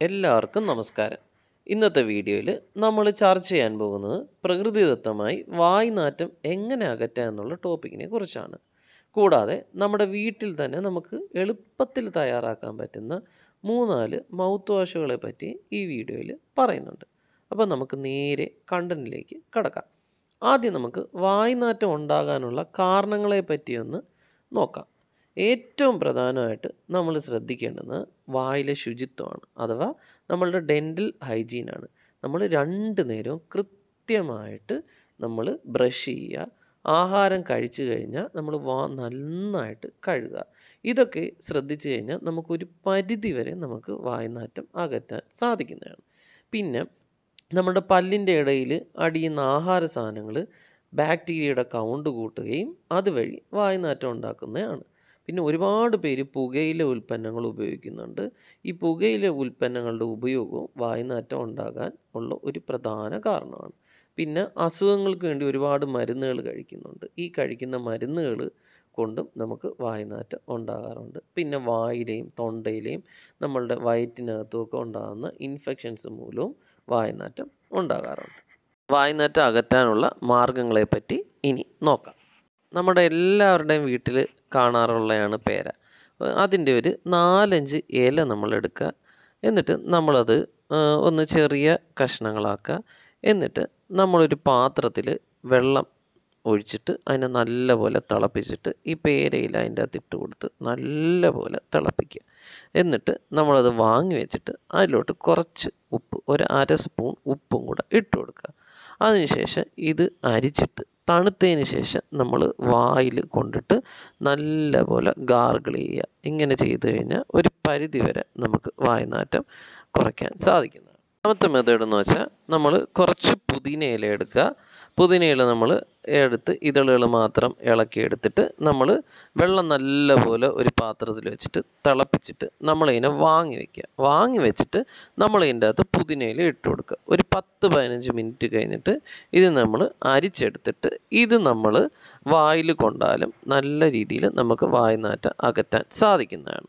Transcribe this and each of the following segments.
എല്ലാവർക്കും നമസ്കാരം ഇന്നത്തെ വീഡിയോയിൽ നമ്മൾ ചർച്ച ചെയ്യാൻ പോകുന്നത് പ്രകൃതിദത്തമായി വായ്നാറ്റം എങ്ങനെ അകറ്റാം എന്നുള്ള ടോപ്പിക്കിനെ കുറിച്ചാണ് കൂടാതെ നമ്മുടെ വീട്ടിൽ തന്നെ നമുക്ക് എളുപ്പത്തിൽ തയ്യാറാക്കാൻ പറ്റുന്ന മൂന്നാല് മൗത്ത് വാഷുകളെ പറ്റി ഈ വീഡിയോയിൽ പറയുന്നുണ്ട് അപ്പോൾ നമുക്ക് നേരെ കണ്ടന്റിലേക്ക് കടക്കാം ആദ്യം നമുക്ക് വായ്നാറ്റം ഉണ്ടാകാനുള്ള കാരണങ്ങളെ പറ്റിയൊന്ന് നോക്കാം ഏറ്റവും പ്രധാനമായിട്ട് നമ്മൾ ശ്രദ്ധിക്കേണ്ടത് വായിലെ ശുചിത്വമാണ് അഥവാ നമ്മളുടെ ഡെൻറ്റൽ ഹൈജീനാണ് നമ്മൾ രണ്ട് നേരവും കൃത്യമായിട്ട് നമ്മൾ ബ്രഷ് ചെയ്യുക ആഹാരം കഴിച്ചു കഴിഞ്ഞാൽ നമ്മൾ വാ നന്നായിട്ട് കഴുകുക ഇതൊക്കെ ശ്രദ്ധിച്ചു കഴിഞ്ഞാൽ നമുക്കൊരു പരിധി വരെ നമുക്ക് വായ്നാറ്റം അകറ്റാൻ സാധിക്കുന്നതാണ് പിന്നെ നമ്മുടെ പല്ലിൻ്റെ ഇടയിൽ അടിയുന്ന ആഹാര സാധനങ്ങൾ ബാക്ടീരിയയുടെ കൗണ്ട് കൂട്ടുകയും അതുവഴി വായ്നാറ്റം ഉണ്ടാക്കുന്നതാണ് പിന്നെ ഒരുപാട് പേര് പുകയില ഉൽപ്പന്നങ്ങൾ ഉപയോഗിക്കുന്നുണ്ട് ഈ പുകയില ഉൽപ്പന്നങ്ങളുടെ ഉപയോഗവും വായ്നാറ്റം ഉണ്ടാകാൻ ഉള്ള ഒരു പ്രധാന കാരണമാണ് പിന്നെ അസുഖങ്ങൾക്ക് വേണ്ടി ഒരുപാട് മരുന്നുകൾ കഴിക്കുന്നുണ്ട് ഈ കഴിക്കുന്ന മരുന്നുകൾ കൊണ്ടും നമുക്ക് വായ്നാറ്റം ഉണ്ടാകാറുണ്ട് പിന്നെ വായിലെയും തൊണ്ടയിലെയും നമ്മളുടെ വയറ്റിനകത്തും ഒക്കെ ഉണ്ടാകുന്ന ഇൻഫെക്ഷൻസ് മൂലവും വായ്നാറ്റം ഉണ്ടാകാറുണ്ട് വായ്നാറ്റം അകറ്റാനുള്ള മാർഗങ്ങളെപ്പറ്റി ഇനി നോക്കാം നമ്മുടെ എല്ലാവരുടെയും വീട്ടിൽ കാണാറുള്ളതാണ് പേര അതിൻ്റെ ഒരു നാലഞ്ച് ഇല നമ്മൾ എടുക്കുക എന്നിട്ട് നമ്മളത് ഒന്ന് ചെറിയ കഷ്ണങ്ങളാക്കുക എന്നിട്ട് നമ്മളൊരു പാത്രത്തിൽ വെള്ളം ഒഴിച്ചിട്ട് അതിനെ നല്ലപോലെ തിളപ്പിച്ചിട്ട് ഈ പേരയില അതിൻ്റെ അകത്ത് ഇട്ട് കൊടുത്ത് നല്ലപോലെ തിളപ്പിക്കുക എന്നിട്ട് നമ്മളത് വാങ്ങി വെച്ചിട്ട് അതിലോട്ട് കുറച്ച് ഉപ്പ് ഒരു അര സ്പൂൺ ഉപ്പും കൂടെ ഇട്ട് കൊടുക്കുക അതിനുശേഷം ഇത് അരിച്ചിട്ട് തണുത്തതിന് ശേഷം നമ്മൾ വായിൽ കൊണ്ടിട്ട് നല്ലപോലെ ഗാർഗിൾ ചെയ്യുക ഇങ്ങനെ ചെയ്തു കഴിഞ്ഞാൽ ഒരു പരിധി വരെ നമുക്ക് വായ്നാറ്റം കുറയ്ക്കാൻ സാധിക്കുന്നതാണ് രണ്ടാമത്തെ മെത്തേഡ് എന്ന് വെച്ചാൽ നമ്മൾ കുറച്ച് പുതിന ഇല എടുക്കുക പുതിന ഇല നമ്മൾ എടുത്ത് ഇതളുകൾ മാത്രം ഇളക്കി എടുത്തിട്ട് നമ്മൾ വെള്ളം നല്ലപോലെ ഒരു പാത്രത്തിൽ വെച്ചിട്ട് തിളപ്പിച്ചിട്ട് നമ്മളതിനെ വാങ്ങി വയ്ക്കുക വാങ്ങി വെച്ചിട്ട് നമ്മൾ ഇതിൻ്റെ അകത്ത് പുതിന ഇല ഇട്ട് കൊടുക്കുക ഒരു പത്ത് പതിനഞ്ച് മിനിറ്റ് കഴിഞ്ഞിട്ട് ഇത് നമ്മൾ അരിച്ചെടുത്തിട്ട് ഇത് നമ്മൾ വായിൽ കൊണ്ടാലും നല്ല രീതിയിൽ നമുക്ക് വായ്നാറ്റം അകറ്റാൻ സാധിക്കുന്നതാണ്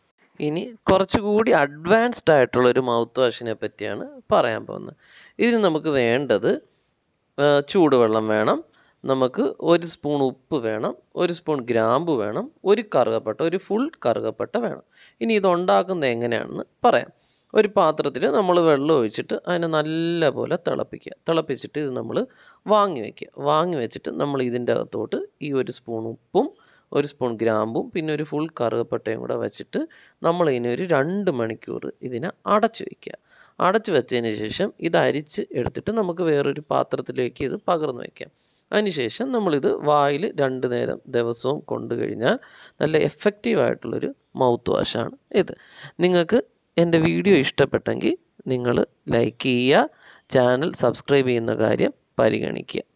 ഇനി കുറച്ചുകൂടി അഡ്വാൻസ്ഡ് ആയിട്ടുള്ള ഒരു മൗത്ത് വാഷിനെ പറ്റിയാണ് പറയാൻ പോകുന്നത് ഇതിന് നമുക്ക് വേണ്ടത് ചൂടുവെള്ളം വേണം നമുക്ക് ഒരു സ്പൂൺ ഉപ്പ് വേണം ഒരു സ്പൂൺ ഗ്രാമ്പു വേണം ഒരു കറുകപ്പട്ട ഒരു ഫുൾ കറുകപ്പട്ട വേണം ഇനി ഇത് ഉണ്ടാക്കുന്നത് എങ്ങനെയാണെന്ന് പറയാം ഒരു പാത്രത്തിൽ നമ്മൾ വെള്ളം ഒഴിച്ചിട്ട് അതിനെ നല്ലപോലെ തിളപ്പിക്കുക തിളപ്പിച്ചിട്ട് ഇത് നമ്മൾ വാങ്ങി വയ്ക്കുക വാങ്ങി വെച്ചിട്ട് നമ്മൾ ഇതിൻ്റെ അകത്തോട്ട് ഈ ഒരു സ്പൂൺ ഉപ്പും ഒരു സ്പൂൺ ഗ്രാമ്പും പിന്നെ ഒരു ഫുൾ കറുകപ്പട്ടയും കൂടെ വെച്ചിട്ട് നമ്മൾ ഇതിനെ ഒരു രണ്ട് മണിക്കൂർ ഇതിനെ അടച്ചു വയ്ക്കുക അടച്ചു വെച്ചതിന് ശേഷം ഇത് അരിച്ച് എടുത്തിട്ട് നമുക്ക് വേറൊരു പാത്രത്തിലേക്ക് ഇത് പകർന്നു വയ്ക്കാം അതിനുശേഷം നമ്മളിത് വായിൽ രണ്ട് നേരം ദിവസവും കൊണ്ടു കഴിഞ്ഞാൽ നല്ല എഫക്റ്റീവ് ആയിട്ടുള്ളൊരു മൗത്ത് വാഷാണ് ഇത് നിങ്ങൾക്ക് എൻ്റെ വീഡിയോ ഇഷ്ടപ്പെട്ടെങ്കിൽ നിങ്ങൾ ലൈക്ക് ചെയ്യുക ചാനൽ സബ്സ്ക്രൈബ് ചെയ്യുന്ന കാര്യം പരിഗണിക്കുക